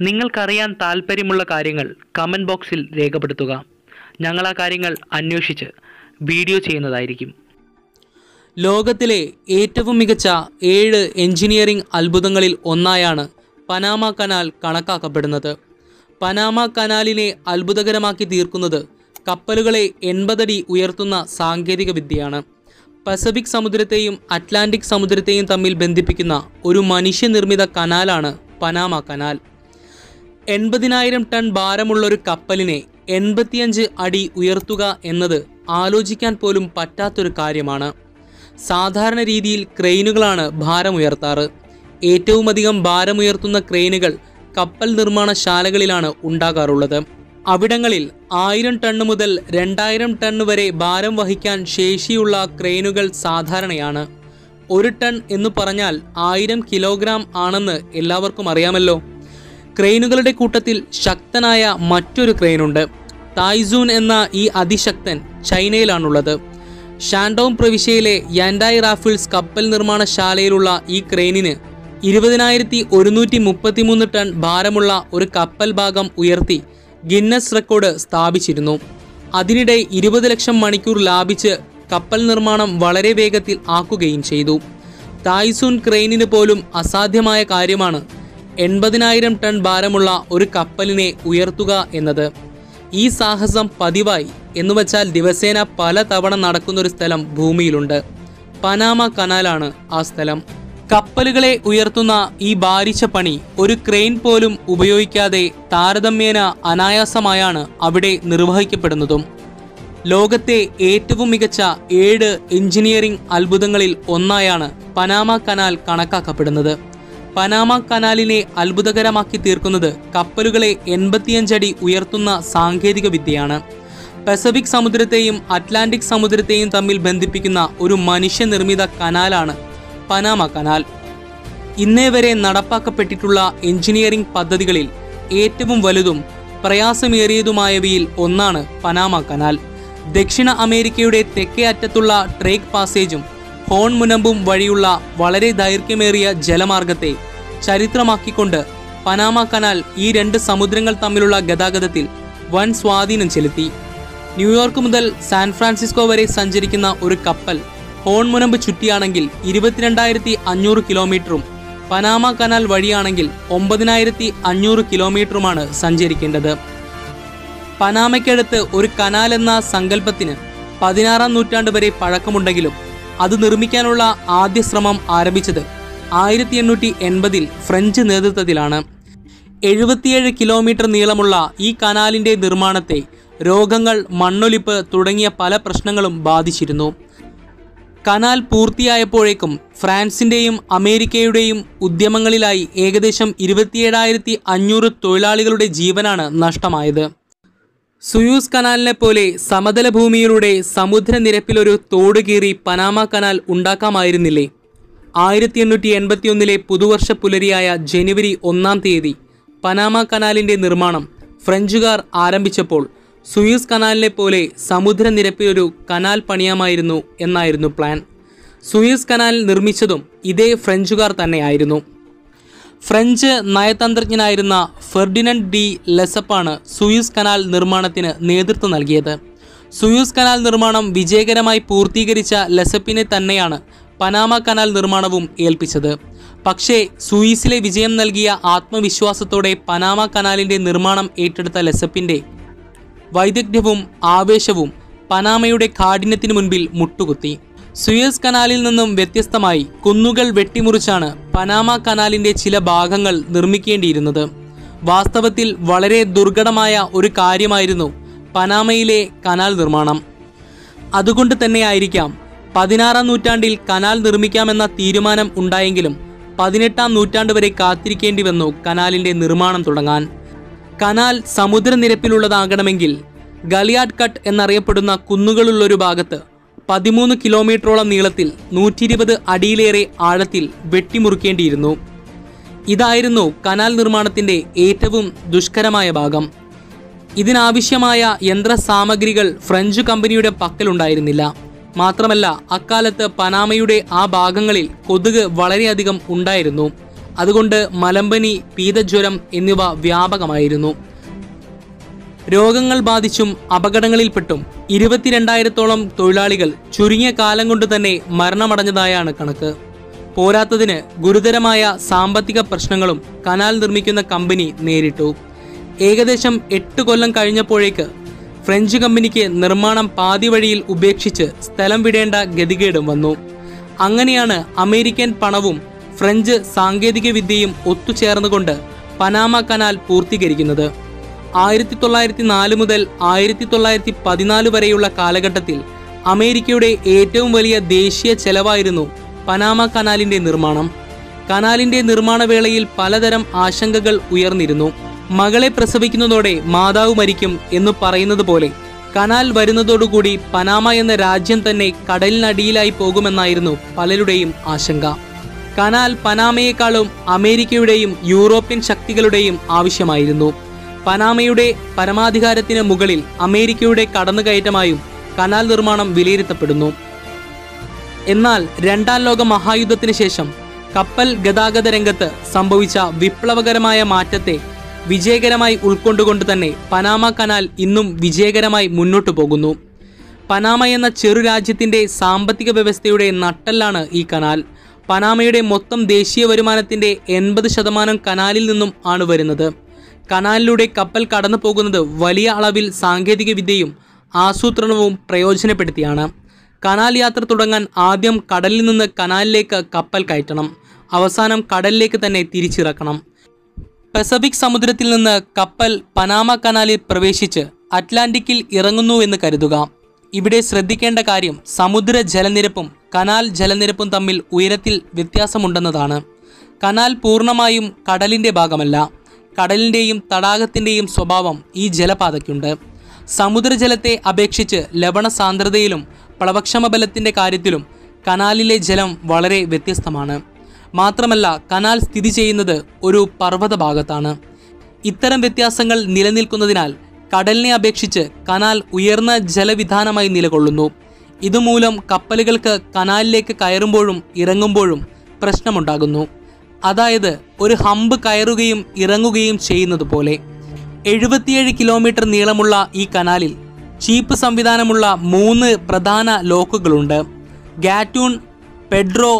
നിങ്ങൾക്കറിയാൻ താല്പര്യമുള്ള കാര്യങ്ങൾ കമൻറ്റ് ബോക്സിൽ രേഖപ്പെടുത്തുക ഞങ്ങൾ ആ കാര്യങ്ങൾ അന്വേഷിച്ച് വീഡിയോ ചെയ്യുന്നതായിരിക്കും ലോകത്തിലെ ഏറ്റവും മികച്ച ഏഴ് എഞ്ചിനീയറിംഗ് അത്ഭുതങ്ങളിൽ ഒന്നായാണ് പനാമ കനാൽ കണക്കാക്കപ്പെടുന്നത് പനാമ കനാലിനെ അത്ഭുതകരമാക്കി തീർക്കുന്നത് കപ്പലുകളെ എൺപതടി ഉയർത്തുന്ന സാങ്കേതിക വിദ്യയാണ് പസഫിക് സമുദ്രത്തെയും അറ്റ്ലാന്റിക് സമുദ്രത്തെയും തമ്മിൽ ബന്ധിപ്പിക്കുന്ന ഒരു മനുഷ്യനിർമ്മിത കനാലാണ് പനാമ കനാൽ എൺപതിനായിരം ടൺ ഭാരമുള്ള ഒരു കപ്പലിനെ എൺപത്തിയഞ്ച് അടി ഉയർത്തുക എന്നത് ആലോചിക്കാൻ പോലും പറ്റാത്തൊരു കാര്യമാണ് സാധാരണ രീതിയിൽ ക്രെയിനുകളാണ് ഭാരമുയർത്താറ് ഏറ്റവുമധികം ഭാരമുയർത്തുന്ന ക്രെയിനുകൾ കപ്പൽ നിർമ്മാണശാലകളിലാണ് ഉണ്ടാകാറുള്ളത് അവിടങ്ങളിൽ ആയിരം ടണ്ണ് മുതൽ രണ്ടായിരം ടണ്ണ് വരെ ഭാരം വഹിക്കാൻ ശേഷിയുള്ള ക്രെയിനുകൾ സാധാരണയാണ് ഒരു ടൺ എന്ന് പറഞ്ഞാൽ ആയിരം കിലോഗ്രാം ആണെന്ന് എല്ലാവർക്കും അറിയാമല്ലോ ക്രെയിനുകളുടെ കൂട്ടത്തിൽ ശക്തനായ മറ്റൊരു ക്രെയിനുണ്ട് തായ്സൂൻ എന്ന ഈ അതിശക്തൻ ചൈനയിലാണുള്ളത് ഷാൻഡോങ് പ്രവിശ്യയിലെ യാൻഡായ് റാഫിൾസ് കപ്പൽ നിർമ്മാണശാലയിലുള്ള ഈ ക്രെയിനിന് ഇരുപതിനായിരത്തി ഒരുന്നൂറ്റി മുപ്പത്തിമൂന്ന് ടൺ ഭാരമുള്ള ഒരു കപ്പൽ ഭാഗം ഉയർത്തി ഗിന്നസ് റെക്കോർഡ് സ്ഥാപിച്ചിരുന്നു അതിനിടെ ഇരുപത് ലക്ഷം മണിക്കൂർ ലാഭിച്ച് കപ്പൽ നിർമ്മാണം വളരെ വേഗത്തിൽ ആക്കുകയും ചെയ്തു തായ്സൂൺ ക്രെയിനിന് പോലും അസാധ്യമായ കാര്യമാണ് എൺപതിനായിരം ടൺ ഭാരമുള്ള ഒരു കപ്പലിനെ ഉയർത്തുക എന്നത് ഈ സാഹസം പതിവായി എന്നുവച്ചാൽ ദിവസേന പല തവണ നടക്കുന്ന ഒരു സ്ഥലം ഭൂമിയിലുണ്ട് പനാമ കനാലാണ് ആ സ്ഥലം കപ്പലുകളെ ഉയർത്തുന്ന ഈ ഭാരിച്ച പണി ഒരു ക്രെയിൻ പോലും ഉപയോഗിക്കാതെ താരതമ്യേന അനായാസമായാണ് അവിടെ നിർവഹിക്കപ്പെടുന്നതും ലോകത്തെ ഏറ്റവും മികച്ച ഏഴ് എഞ്ചിനീയറിംഗ് അത്ഭുതങ്ങളിൽ ഒന്നായാണ് പനാമ കനാൽ കണക്കാക്കപ്പെടുന്നത് പനാമ കനാലിനെ അത്ഭുതകരമാക്കി തീർക്കുന്നത് കപ്പലുകളെ എൺപത്തിയഞ്ചടി ഉയർത്തുന്ന സാങ്കേതിക വിദ്യയാണ് പസഫിക് സമുദ്രത്തെയും അറ്റ്ലാന്റിക് സമുദ്രത്തെയും തമ്മിൽ ബന്ധിപ്പിക്കുന്ന ഒരു മനുഷ്യനിർമ്മിത കനാലാണ് പനാമ കനാൽ ഇന്നേ വരെ നടപ്പാക്കപ്പെട്ടിട്ടുള്ള എഞ്ചിനീയറിംഗ് പദ്ധതികളിൽ ഏറ്റവും വലുതും പ്രയാസമേറിയതുമായവയിൽ ഒന്നാണ് പനാമ കനാൽ ദക്ഷിണ അമേരിക്കയുടെ തെക്കേ അറ്റത്തുള്ള ട്രേക്ക് പാസേജും ഹോൺ മുനമ്പും വഴിയുള്ള വളരെ ദൈർഘ്യമേറിയ ജലമാർഗത്തെ ചരിത്രമാക്കിക്കൊണ്ട് പനാമ കനാൽ ഈ രണ്ട് സമുദ്രങ്ങൾ തമ്മിലുള്ള ഗതാഗതത്തിൽ വൻ സ്വാധീനം ചെലുത്തി ന്യൂയോർക്ക് മുതൽ സാൻ ഫ്രാൻസിസ്കോ വരെ സഞ്ചരിക്കുന്ന ഒരു കപ്പൽ ഹോൺ മുനമ്പ് ചുറ്റിയാണെങ്കിൽ ഇരുപത്തിരണ്ടായിരത്തി അഞ്ഞൂറ് കിലോമീറ്ററും പനാമ കനാൽ വഴിയാണെങ്കിൽ ഒമ്പതിനായിരത്തി അഞ്ഞൂറ് കിലോമീറ്ററുമാണ് സഞ്ചരിക്കേണ്ടത് പനാമയ്ക്കടുത്ത് ഒരു കനാൽ എന്ന സങ്കല്പത്തിന് പതിനാറാം നൂറ്റാണ്ട് വരെ പഴക്കമുണ്ടെങ്കിലും അത് നിർമ്മിക്കാനുള്ള ആദ്യ ശ്രമം ആരംഭിച്ചത് ആയിരത്തി എണ്ണൂറ്റി എൺപതിൽ ഫ്രഞ്ച് നേതൃത്വത്തിലാണ് എഴുപത്തിയേഴ് കിലോമീറ്റർ നീളമുള്ള ഈ കനാലിൻ്റെ നിർമ്മാണത്തെ രോഗങ്ങൾ മണ്ണൊലിപ്പ് തുടങ്ങിയ പല പ്രശ്നങ്ങളും ബാധിച്ചിരുന്നു കനാൽ പൂർത്തിയായപ്പോഴേക്കും ഫ്രാൻസിൻ്റെയും അമേരിക്കയുടെയും ഉദ്യമങ്ങളിലായി ഏകദേശം ഇരുപത്തിയേഴായിരത്തി അഞ്ഞൂറ് തൊഴിലാളികളുടെ ജീവനാണ് നഷ്ടമായത് സുയൂസ് കനാലിനെ പോലെ സമതല ഭൂമിയിലൂടെ സമുദ്രനിരപ്പിലൊരു തോട് കീറി പനാമ കനാൽ ഉണ്ടാക്കാമായിരുന്നില്ലേ ആയിരത്തി എണ്ണൂറ്റി എൺപത്തിയൊന്നിലെ പുതുവർഷ പുലരിയായ ജനുവരി ഒന്നാം തീയതി പനാമ കനാലിൻ്റെ നിർമ്മാണം ഫ്രഞ്ചുകാർ ആരംഭിച്ചപ്പോൾ സുയൂസ് കനാലിനെ പോലെ സമുദ്രനിരപ്പിലൊരു കനാൽ പണിയാമായിരുന്നു എന്നായിരുന്നു പ്ലാൻ സുയൂസ് കനാൽ നിർമ്മിച്ചതും ഇതേ ഫ്രഞ്ചുകാർ തന്നെയായിരുന്നു ഫ്രഞ്ച് നയതന്ത്രജ്ഞനായിരുന്ന ഫെർഡിനൻഡ് ഡി ലെസപ്പാണ് സുയൂസ് കനാൽ നിർമ്മാണത്തിന് നേതൃത്വം നൽകിയത് സുയൂസ് കനാൽ നിർമ്മാണം വിജയകരമായി പൂർത്തീകരിച്ച ലെസപ്പിനെ തന്നെയാണ് പനാമ കനാൽ നിർമ്മാണവും ഏൽപ്പിച്ചത് പക്ഷേ സൂയിസിലെ വിജയം നൽകിയ ആത്മവിശ്വാസത്തോടെ പനാമ കനാലിൻ്റെ നിർമ്മാണം ഏറ്റെടുത്ത ലെസപ്പിൻ്റെ വൈദഗ്ധ്യവും ആവേശവും പനാമയുടെ കാഠിന്യത്തിനു മുൻപിൽ മുട്ടുകുത്തി സുയസ് കനാലിൽ നിന്നും വ്യത്യസ്തമായി കുന്നുകൾ വെട്ടിമുറിച്ചാണ് പനാമ കനാലിന്റെ ചില ഭാഗങ്ങൾ നിർമ്മിക്കേണ്ടിയിരുന്നത് വാസ്തവത്തിൽ വളരെ ദുർഘടമായ ഒരു കാര്യമായിരുന്നു പനാമയിലെ കനാൽ നിർമ്മാണം അതുകൊണ്ട് തന്നെയായിരിക്കാം പതിനാറാം നൂറ്റാണ്ടിൽ കനാൽ നിർമ്മിക്കാമെന്ന തീരുമാനം ഉണ്ടായെങ്കിലും പതിനെട്ടാം നൂറ്റാണ്ട് വരെ കാത്തിരിക്കേണ്ടി വന്നു കനാലിന്റെ നിർമ്മാണം തുടങ്ങാൻ കനാൽ സമുദ്രനിരപ്പിലുള്ളതാകണമെങ്കിൽ ഗലിയാഡ് കട്ട് എന്നറിയപ്പെടുന്ന കുന്നുകളുള്ളൊരു ഭാഗത്ത് പതിമൂന്ന് കിലോമീറ്ററോളം നീളത്തിൽ നൂറ്റി ഇരുപത് അടിയിലേറെ ആഴത്തിൽ വെട്ടിമുറിക്കേണ്ടിയിരുന്നു ഇതായിരുന്നു കനാൽ നിർമ്മാണത്തിന്റെ ഏറ്റവും ദുഷ്കരമായ ഭാഗം ഇതിനാവശ്യമായ യന്ത്രസാമഗ്രികൾ ഫ്രഞ്ച് കമ്പനിയുടെ പക്കലുണ്ടായിരുന്നില്ല മാത്രമല്ല അക്കാലത്ത് പനാമയുടെ ആ ഭാഗങ്ങളിൽ കൊതുക് വളരെയധികം ഉണ്ടായിരുന്നു അതുകൊണ്ട് മലമ്പനി പീതജ്വരം എന്നിവ വ്യാപകമായിരുന്നു രോഗങ്ങൾ ബാധിച്ചും അപകടങ്ങളിൽപ്പെട്ടും ഇരുപത്തിരണ്ടായിരത്തോളം തൊഴിലാളികൾ ചുരുങ്ങിയ കാലം കൊണ്ട് തന്നെ മരണമടഞ്ഞതായാണ് കണക്ക് പോരാത്തതിന് ഗുരുതരമായ സാമ്പത്തിക പ്രശ്നങ്ങളും കനാൽ നിർമ്മിക്കുന്ന കമ്പനി നേരിട്ടു ഏകദേശം എട്ട് കൊല്ലം കഴിഞ്ഞപ്പോഴേക്ക് ഫ്രഞ്ച് കമ്പനിക്ക് നിർമ്മാണം പാതി വഴിയിൽ ഉപേക്ഷിച്ച് സ്ഥലം വിടേണ്ട ഗതികേടും വന്നു അങ്ങനെയാണ് അമേരിക്കൻ പണവും ഫ്രഞ്ച് സാങ്കേതിക വിദ്യയും ഒത്തുചേർന്നുകൊണ്ട് പനാമ കനാൽ പൂർത്തീകരിക്കുന്നത് ആയിരത്തി തൊള്ളായിരത്തി നാല് മുതൽ ആയിരത്തി തൊള്ളായിരത്തി പതിനാല് വരെയുള്ള കാലഘട്ടത്തിൽ അമേരിക്കയുടെ ഏറ്റവും വലിയ ദേശീയ ചെലവായിരുന്നു പനാമ കനാലിന്റെ നിർമ്മാണം കനാലിന്റെ നിർമ്മാണ വേളയിൽ പലതരം ആശങ്കകൾ ഉയർന്നിരുന്നു മകളെ പ്രസവിക്കുന്നതോടെ മാതാവ് മരിക്കും എന്ന് പറയുന്നത് പോലെ കനാൽ വരുന്നതോടുകൂടി പനാമ എന്ന രാജ്യം തന്നെ കടലിനടിയിലായി പോകുമെന്നായിരുന്നു പലരുടെയും ആശങ്ക കനാൽ പനാമയെക്കാളും അമേരിക്കയുടെയും യൂറോപ്യൻ ശക്തികളുടെയും ആവശ്യമായിരുന്നു പനാമയുടെ പരമാധികാരത്തിന് മുകളിൽ അമേരിക്കയുടെ കടന്നുകയറ്റമായും കനാൽ നിർമ്മാണം വിലയിരുത്തപ്പെടുന്നു എന്നാൽ രണ്ടാം ലോക മഹായുദ്ധത്തിന് ശേഷം കപ്പൽ ഗതാഗത രംഗത്ത് സംഭവിച്ച വിപ്ലവകരമായ മാറ്റത്തെ വിജയകരമായി ഉൾക്കൊണ്ടുകൊണ്ട് തന്നെ പനാമ കനാൽ ഇന്നും വിജയകരമായി മുന്നോട്ടു പോകുന്നു പനാമ എന്ന ചെറു രാജ്യത്തിന്റെ സാമ്പത്തിക വ്യവസ്ഥയുടെ നട്ടെല്ലാണ് ഈ കനാൽ പനാമയുടെ മൊത്തം ദേശീയ വരുമാനത്തിന്റെ എൺപത് ശതമാനം കനാലിൽ നിന്നും ആണ് വരുന്നത് കനാലിലൂടെ കപ്പൽ കടന്നു പോകുന്നത് വലിയ അളവിൽ സാങ്കേതിക വിദ്യയും ആസൂത്രണവും പ്രയോജനപ്പെടുത്തിയാണ് കനാൽ യാത്ര തുടങ്ങാൻ ആദ്യം കടലിൽ നിന്ന് കനാലിലേക്ക് കപ്പൽ കയറ്റണം അവസാനം കടലിലേക്ക് തന്നെ തിരിച്ചിറക്കണം പസഫിക് സമുദ്രത്തിൽ നിന്ന് കപ്പൽ പനാമ കനാലിൽ പ്രവേശിച്ച് അറ്റ്ലാന്റിക്കിൽ ഇറങ്ങുന്നു എന്ന് കരുതുക ഇവിടെ ശ്രദ്ധിക്കേണ്ട കാര്യം സമുദ്ര ജലനിരപ്പും കനാൽ ജലനിരപ്പും തമ്മിൽ ഉയരത്തിൽ വ്യത്യാസമുണ്ടെന്നതാണ് കനാൽ പൂർണ്ണമായും കടലിൻ്റെ ഭാഗമല്ല കടലിൻ്റെയും തടാകത്തിൻ്റെയും സ്വഭാവം ഈ ജലപാതയ്ക്കുണ്ട് സമുദ്രജലത്തെ അപേക്ഷിച്ച് ലവണ സാന്ദ്രതയിലും പ്ലവക്ഷമ ബലത്തിൻ്റെ കാര്യത്തിലും കനാലിലെ ജലം വളരെ വ്യത്യസ്തമാണ് മാത്രമല്ല കനാൽ സ്ഥിതി ചെയ്യുന്നത് ഒരു പർവ്വത ഭാഗത്താണ് ഇത്തരം വ്യത്യാസങ്ങൾ നിലനിൽക്കുന്നതിനാൽ കടലിനെ അപേക്ഷിച്ച് കനാൽ ഉയർന്ന ജലവിധാനമായി നിലകൊള്ളുന്നു ഇതുമൂലം കപ്പലുകൾക്ക് കനാലിലേക്ക് കയറുമ്പോഴും ഇറങ്ങുമ്പോഴും പ്രശ്നമുണ്ടാകുന്നു അതായത് ഒരു ഹമ്പ് കയറുകയും ഇറങ്ങുകയും ചെയ്യുന്നത് പോലെ എഴുപത്തിയേഴ് കിലോമീറ്റർ നീളമുള്ള ഈ കനാലിൽ ചീപ്പ് സംവിധാനമുള്ള മൂന്ന് പ്രധാന ലോക്കുകളുണ്ട് Gatun Pedro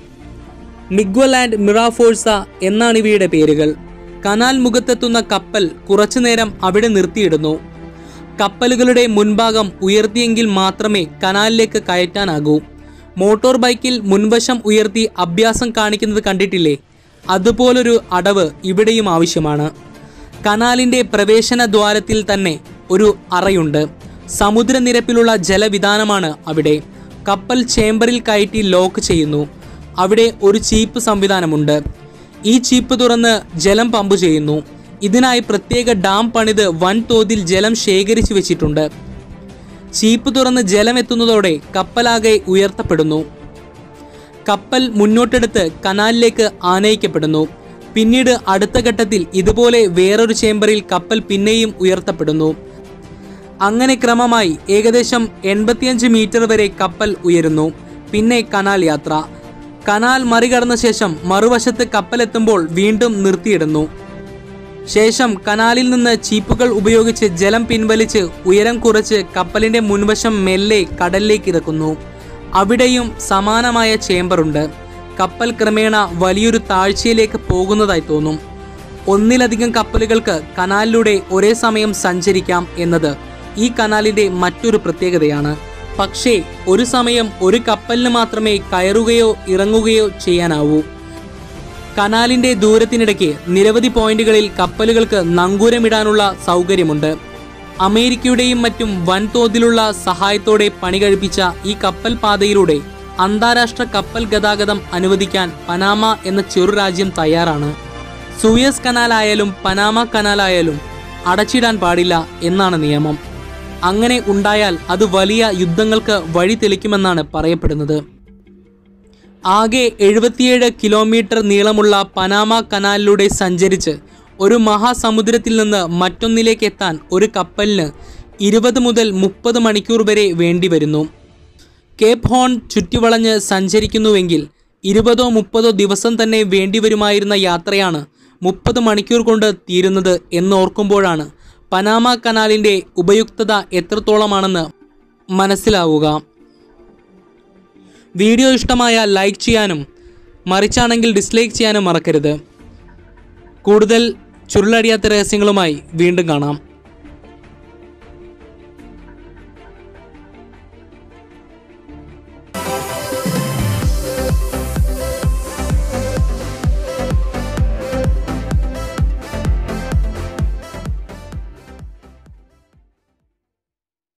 Miguel and Miraflores എന്നാണ് ഇവയുടെ പേരുകൾ കനാൽ മുഖത്തെത്തുന്ന കപ്പൽ കുറച്ചുനേരം അവിടെ നിർത്തിയിടുന്നു കപ്പലുകളുടെ മുൻഭാഗം ഉയർത്തിയെങ്കിൽ മാത്രമേ കനാലിലേക്ക് കയറ്റാനാകൂ മോട്ടോർ ബൈക്കിൽ മുൻവശം ഉയർത്തി അഭ്യാസം കാണിക്കുന്നത് കണ്ടിട്ടില്ലേ അതുപോലൊരു അടവ് ഇവിടെയും ആവശ്യമാണ് കനാലിൻ്റെ പ്രവേശന ദ്വാരത്തിൽ തന്നെ ഒരു അറയുണ്ട് സമുദ്രനിരപ്പിലുള്ള ജലവിധാനമാണ് അവിടെ കപ്പൽ ചേംബറിൽ കയറ്റി ലോക്ക് ചെയ്യുന്നു അവിടെ ഒരു ചീപ്പ് സംവിധാനമുണ്ട് ഈ ചീപ്പ് തുറന്ന് ജലം പമ്പ് ചെയ്യുന്നു ഇതിനായി പ്രത്യേക ഡാം പണിത് വൻതോതിൽ ജലം ശേഖരിച്ചു വെച്ചിട്ടുണ്ട് ചീപ്പ് തുറന്ന് ജലം എത്തുന്നതോടെ കപ്പലാകെ ഉയർത്തപ്പെടുന്നു കപ്പൽ മുന്നോട്ടെടുത്ത് കനാലിലേക്ക് ആനയിക്കപ്പെടുന്നു പിന്നീട് അടുത്ത ഘട്ടത്തിൽ ഇതുപോലെ വേറൊരു ചേംബറിൽ കപ്പൽ പിന്നെയും ഉയർത്തപ്പെടുന്നു അങ്ങനെ ക്രമമായി ഏകദേശം എൺപത്തിയഞ്ച് മീറ്റർ വരെ കപ്പൽ ഉയരുന്നു പിന്നെ കനാൽ യാത്ര കനാൽ മറികടന്ന ശേഷം മറുവശത്ത് കപ്പലെത്തുമ്പോൾ വീണ്ടും നിർത്തിയിടുന്നു ശേഷം കനാലിൽ നിന്ന് ചീപ്പുകൾ ഉപയോഗിച്ച് ജലം പിൻവലിച്ച് ഉയരം കുറച്ച് കപ്പലിന്റെ മുൻവശം മെല്ലെ കടലിലേക്ക് ഇറക്കുന്നു അവിടെയും സമാനമായ ചേംബറുണ്ട് കപ്പൽ ക്രമേണ വലിയൊരു താഴ്ചയിലേക്ക് പോകുന്നതായി തോന്നും ഒന്നിലധികം കപ്പലുകൾക്ക് കനാലിലൂടെ ഒരേ സമയം സഞ്ചരിക്കാം എന്നത് ഈ കനാലിന്റെ മറ്റൊരു പ്രത്യേകതയാണ് പക്ഷേ ഒരു സമയം ഒരു കപ്പലിന് മാത്രമേ കയറുകയോ ഇറങ്ങുകയോ ചെയ്യാനാവൂ കനാലിന്റെ ദൂരത്തിനിടയ്ക്ക് നിരവധി പോയിന്റുകളിൽ കപ്പലുകൾക്ക് നങ്കൂരമിടാനുള്ള സൗകര്യമുണ്ട് അമേരിക്കയുടെയും മറ്റും വൻതോതിലുള്ള സഹായത്തോടെ പണി കഴിപ്പിച്ച ഈ കപ്പൽ പാതയിലൂടെ അന്താരാഷ്ട്ര കപ്പൽ ഗതാഗതം അനുവദിക്കാൻ പനാമ എന്ന ചെറുരാജ്യം തയ്യാറാണ് സൂയസ് കനാലായാലും പനാമ കനാലായാലും അടച്ചിടാൻ പാടില്ല എന്നാണ് നിയമം അങ്ങനെ ഉണ്ടായാൽ അത് വലിയ യുദ്ധങ്ങൾക്ക് വഴി തെളിക്കുമെന്നാണ് പറയപ്പെടുന്നത് ആകെ എഴുപത്തിയേഴ് കിലോമീറ്റർ നീളമുള്ള പനാമ കനാലിലൂടെ സഞ്ചരിച്ച് ഒരു മഹാസമുദ്രത്തിൽ നിന്ന് മറ്റൊന്നിലേക്ക് എത്താൻ ഒരു കപ്പലിന് ഇരുപത് മുതൽ മുപ്പത് മണിക്കൂർ വരെ വേണ്ടിവരുന്നു കേപ്പ് ഹോൺ ചുറ്റിവളഞ്ഞ് സഞ്ചരിക്കുന്നുവെങ്കിൽ ഇരുപതോ മുപ്പതോ ദിവസം തന്നെ വേണ്ടിവരുമായിരുന്ന യാത്രയാണ് മുപ്പത് മണിക്കൂർ കൊണ്ട് തീരുന്നത് എന്നോർക്കുമ്പോഴാണ് പനാമ കനാലിൻ്റെ ഉപയുക്തത എത്രത്തോളമാണെന്ന് മനസ്സിലാവുക വീഡിയോ ഇഷ്ടമായ ലൈക്ക് ചെയ്യാനും മറിച്ചാണെങ്കിൽ ഡിസ്ലൈക്ക് ചെയ്യാനും മറക്കരുത് കൂടുതൽ ചുരുളടിയാത്ത രഹസ്യങ്ങളുമായി വീണ്ടും കാണാം